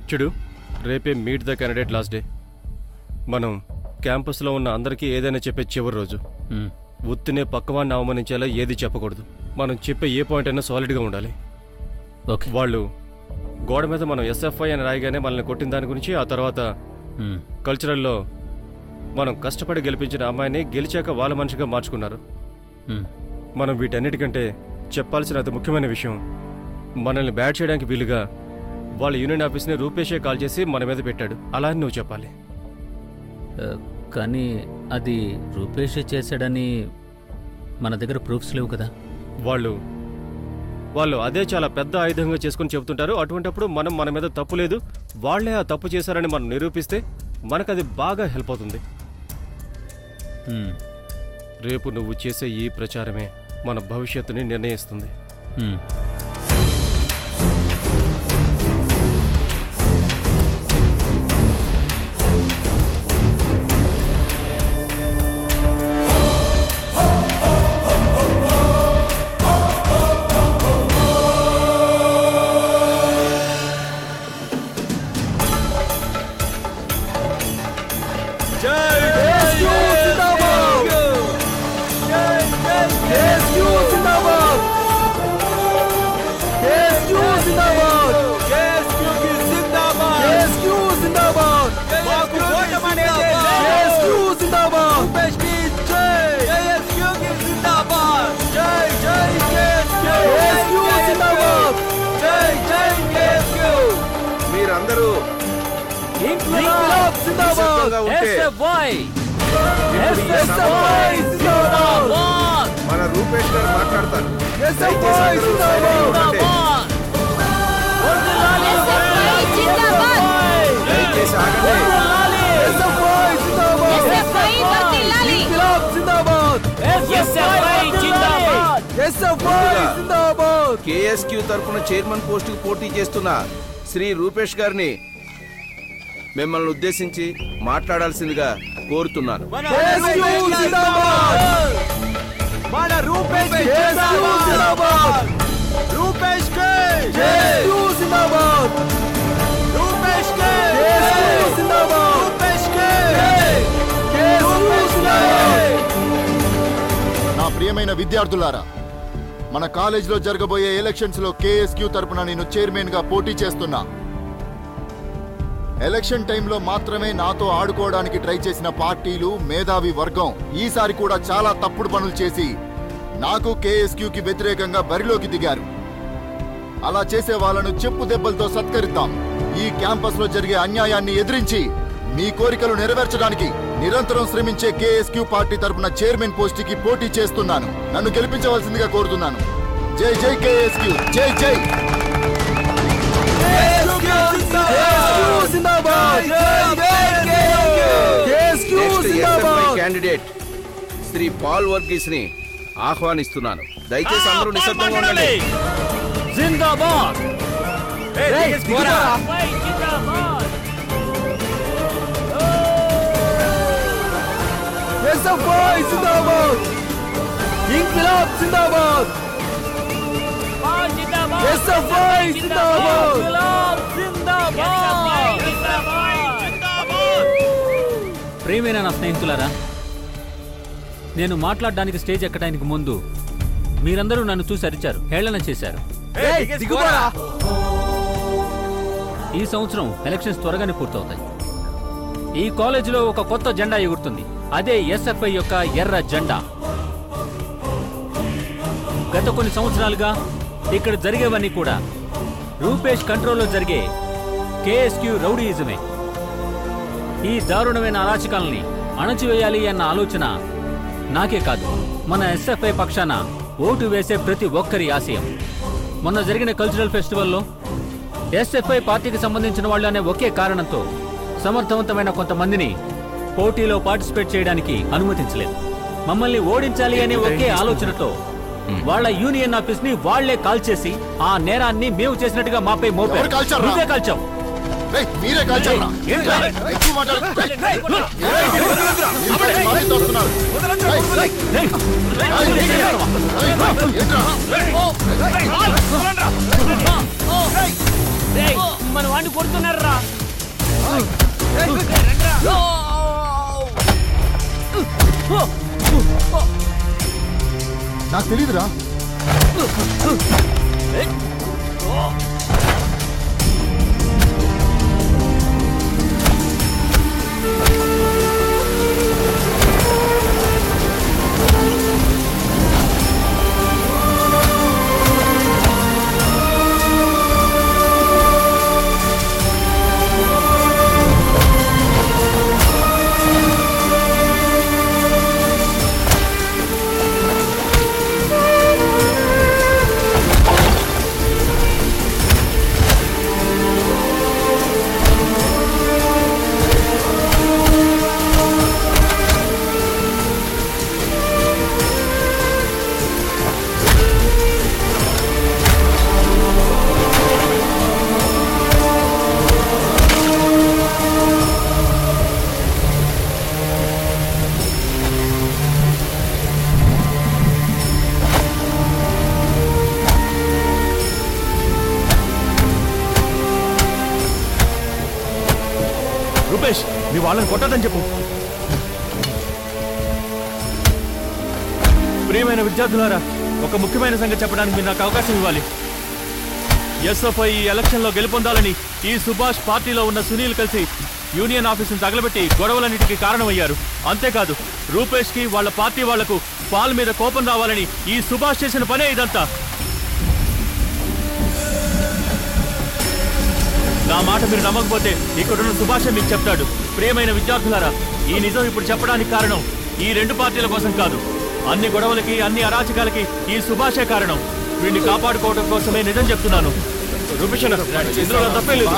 చూడు రేపే meet the candidate last day మనం క్యాంపస్లో ఉన్న అందరికీ ఏదైనా చెప్పే చివరి రోజు మ్మ్. ఉత్తినే పక్కవాడిని అవమానించేలా ఏది చెప్పకూడదు మనం చెప్పే ఏ పాయింట్ అయినా సాలిడ్గా ఉండాలి ఓకే వాళ్ళు గోడ మీద మనం ఎస్ఎఫ్ఐ అని రాయగానే మనల్ని కొట్టిన దాని గురించి ఆ తర్వాత మ్మ్. కల్చరల్లో మనం కష్టపడి గెలిపించిన అమ్మాయిని గెలిచాక వాళ్ళ మనిషిగా మార్చుకున్నారు మ్మ్. మనం వీటన్నిటికంటే చెప్పాల్సిన అతి ముఖ్యమైన విషయం మనల్ని బ్యాట్ చేయడానికి వీలుగా వాళ్ళ యూనియన్ ఆఫీస్ని రూపేషే కాల్ చేసి మన మీద పెట్టాడు అలా అని నువ్వు చెప్పాలి ఆ, కానీ అది రూపేష్ చేశాడని మన దగ్గర ప్రూఫ్స్ లేవు కదా వాళ్ళు వాళ్ళు అదే చాలా పెద్ద ఆయుధంగా చేసుకుని చెబుతుంటారు అటువంటప్పుడు మనం మన మీద తప్పు లేదు వాళ్ళే ఆ తప్పు చేశారని మనం నిరూపిస్తే మనకు అది బాగా హెల్ప్ అవుతుంది మ్మ్. రేపు నువ్వు చేసే ఈ ప్రచారమే మన భవిష్యత్తుని నిర్ణయిస్తుంది మ్మ్. మీరందరూ నిశ్శబ్దంగా ఉంటే మన రూపేష్ గారు మాట్లాడతారు దయచేసి అందరూ silent గా ఉండండి. దయచేసి ఆగండి కేఎస్క్యూ తరపున చైర్మన్ పోస్ట్ కు పోటీ చేస్తున్న శ్రీ రూపేష్ గారిని మిమ్మల్ని ఉద్దేశించి మాట్లాడాల్సిందిగా కోరుతున్నాను మన రూపేష్ రూపేష్ రూపేష్ నా ప్రియమైన విద్యార్థులారా మన కాలేజీలో జరగబోయే ఎలక్షన్స్ లో కేఎస్క్యూ తరపున నేను చైర్మన్ గా పోటీ చేస్తున్నా ఎలక్షన్ టైంలో మాత్రమే నాతో ఆడుకోవడానికి ట్రై చేసిన పార్టీలు మేధావి వర్గం ఈసారి కూడా చాలా తప్పుడు పనులు చేసి నాకు KSQ కి వ్యతిరేకంగా బరిలోకి దిగారు అలా చేసే వాళ్ళను చెప్పు దెబ్బలతో సత్కరిద్దాం ఈ క్యాంపస్ లో జరిగే అన్యాయాన్ని ఎదిరించి మీ కోరికలు నెరవేర్చడానికి నిరంతరం శ్రమించే కేఎస్క్యూ పార్టీ తరపున చైర్మన్ పోస్ట్ కి పోటీ చేస్తున్నాను నన్ను గెలిపించవలసిందిగా కోరుతున్నాను జై జై కేఎస్క్యూ జై జై next SFI candidate Shri Paul Varghese ని ఆహ్వానిస్తున్నాను దయచేసి అందరూ నిశ్శబ్దంగా ఉండండి జిందాబాద్ ఇంక్విలాబ్ జిందాబాద్ ఎస్ఎఫ్ఐ జిందాబాద్ ప్రేమైన నా స్నేహితులారా నేను మాట్లాడడానికి స్టేజ్ ఎక్కడానికి ముందు మీరందరూ నన్ను చూసి అరిచారు హేళన చేశారు దిగుబడా ఈ సంవత్సరం ఎలక్షన్స్ త్వరగానే పూర్తవుతాయి ఈ కాలేజీలో ఒక కొత్త జెండా ఎగురుతుంది అదే ఎస్ఎఫ్ఐ యొక్క ఎర్ర జెండా గత కొన్ని సంవత్సరాలుగా ఇక్కడ జరిగేవన్నీ కూడా రూపేష్ కంట్రోల్లో జరిగే కేఎస్క్యూ రౌడీయిజమే ఈ దారుణమైన అరాచకాలని అణచివేయాలి అన్న ఆలోచన నాకే కాదు మన ఎస్ఎఫ్ఐ పక్షాన ఓటు వేసే ప్రతి ఒక్కరి ఆశయం మొన్న జరిగిన కల్చరల్ ఫెస్టివల్లో ఎస్ఎఫ్ఐ పార్టీకి సంబంధించిన వాళ్ళు అనే ఒకే కారణంతో సమర్థవంతమైన కొంతమందిని పోటీలో పార్టిసిపేట్ చేయడానికి అనుమతించలేదు మమ్మల్ని ఓడించాలి అనే ఒకే ఆలోచనతో వాళ్ళ యూనియన్ ఆఫీస్ ని వాళ్లే కాల్ చేసి ఆ నేరాన్ని మేము చేసినట్టుగా మాపై మోపారు ఎవరు కాల్చారురా? నువ్వే కాల్చావు రేయ్, మీరే కాల్చారా ఏంట్రా? ఎక్కువ మాట్లాడు. రేయ్, ఇప్పుడే మరీ తోస్తున్నారు. రేయ్, రేయ్, రేయ్, రేయ్, ఏంట్రా? రేయ్, మనం నన్ను కొడుతున్నారా నాకు తెలియదురా రూపేష్ నీ వాళ్ళని కొట్టదని చెప్పు ప్రియమైన విద్యార్థులారా ఒక ముఖ్యమైన సంగతి చెప్పడానికి మీరు నాకు అవకాశం ఇవ్వాలి ఎస్ఎఫ్ఐ ఈ ఎలక్షన్లో గెలుపొందాలని ఈ సుభాష్ పార్టీలో ఉన్న సునీల్ కలిసి యూనియన్ ఆఫీసును తగలబెట్టి గొడవలన్నిటికీ కారణమయ్యారు అంతేకాదు రూపేష్కి వాళ్ళ పార్టీ వాళ్లకు పాల్ మీద కోపం రావాలని ఈ సుభాష్ చేసిన పనే ఇదంతా నా మాట మీరు నమ్మకపోతే ఇక్కడున్న సుభాష మీకు చెప్తాడు ప్రియమైన విద్యార్థులారా ఈ నిజం ఇప్పుడు చెప్పడానికి కారణం ఈ రెండు పార్టీల కోసం కాదు అన్ని గొడవలకి అన్ని అరాచకాలకి ఈ సుభాషే కారణం వీడిని కాపాడుకోవడం కోసమే నిజం చెప్తున్నాను రూపేష్ అన్న, ఇందులో నా తప్పే లేదు.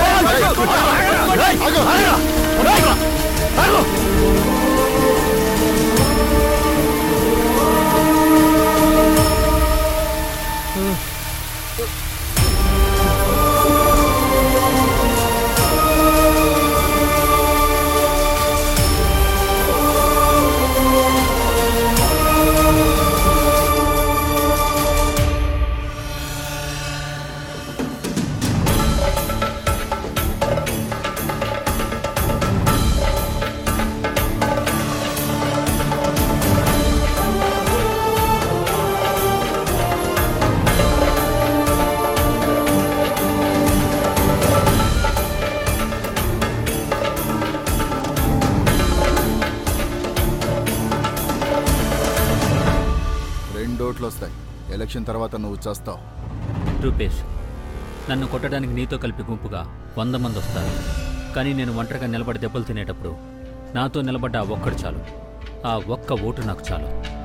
రెండు ఓట్లు వస్తాయి ఎలక్షన్ తర్వాత నువ్వు చేస్తావు రూపేష్ నన్ను కొట్టడానికి నీతో కలిపి గుంపుగా వంద మంది వస్తారు కానీ నేను ఒంటరిగా నిలబడి దెబ్బలు తినేటప్పుడు నాతో నిలబడ్డ ఆ ఒక్కడు చాలు ఆ ఒక్క ఓటు నాకు చాలు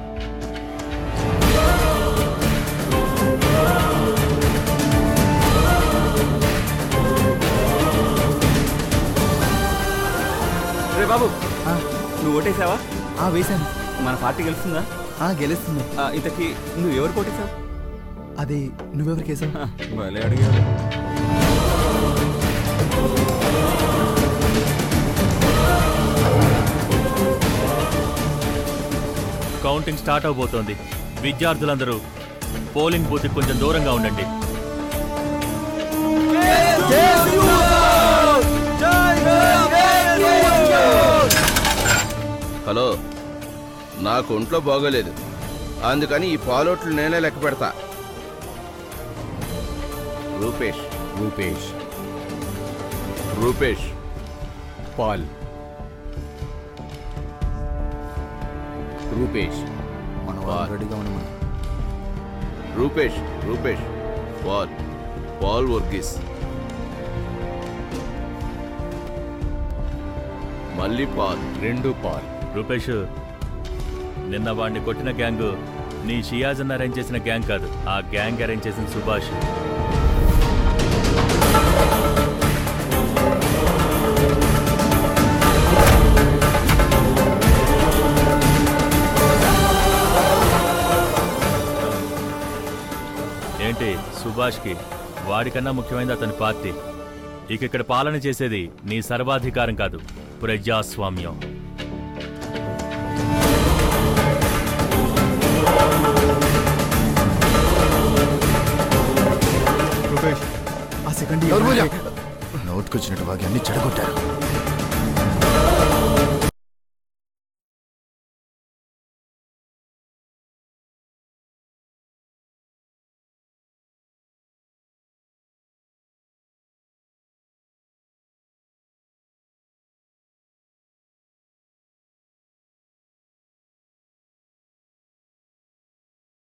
రే బాబు నువ్వు ఓటేసావా ఆ వేశాను మన పార్టీ గెలుస్తుందా ఆ గెలుస్తుంది ఆ, ఇంతకీ నువ్వు ఎవరు ఓటేసావు అది నువ్వెవరికేసావు భలే అడిగారు కౌంటింగ్ స్టార్ట్ అవబోతోంది విద్యార్థులందరూ పోలింగ్ బూత్కి కొంచెం దూరంగా ఉండండి హలో నాకు ఒంట్లో బాగోలేదు అందుకని ఈ పాలోట్లు నేనే లెక్క పెడతా రూపేష్ రూపేష్ రూపేష్ పాల్ రూపేష్ మన వాళ్ళు రెడీగా ఉండమని రూపేష్ రూపేష్ పాల్ పాల్ వర్గీస్ మళ్ళీ పాల్ రెండు పాల్ రూపేష్ నిన్న వాడిని కొట్టిన గ్యాంగ్ నీ షియాజన్ అరేంజ్ చేసిన గ్యాంగ్ కాదు ఆ గ్యాంగ్ అరేంజ్ చేసిన సుభాష్ ఏంటి సుభాష్కి వాడికన్నా ముఖ్యమైనది అతని పార్టీ ఇక ఇక్కడ పాలన చేసేది నీ సర్వాధికారం కాదు ప్రజాస్వామ్యం రూపేష్ ఆ సెకండ్ ఎవరు పూజ? నోట్కొచ్చినట్టు వాగి అన్ని చెడగొట్టారు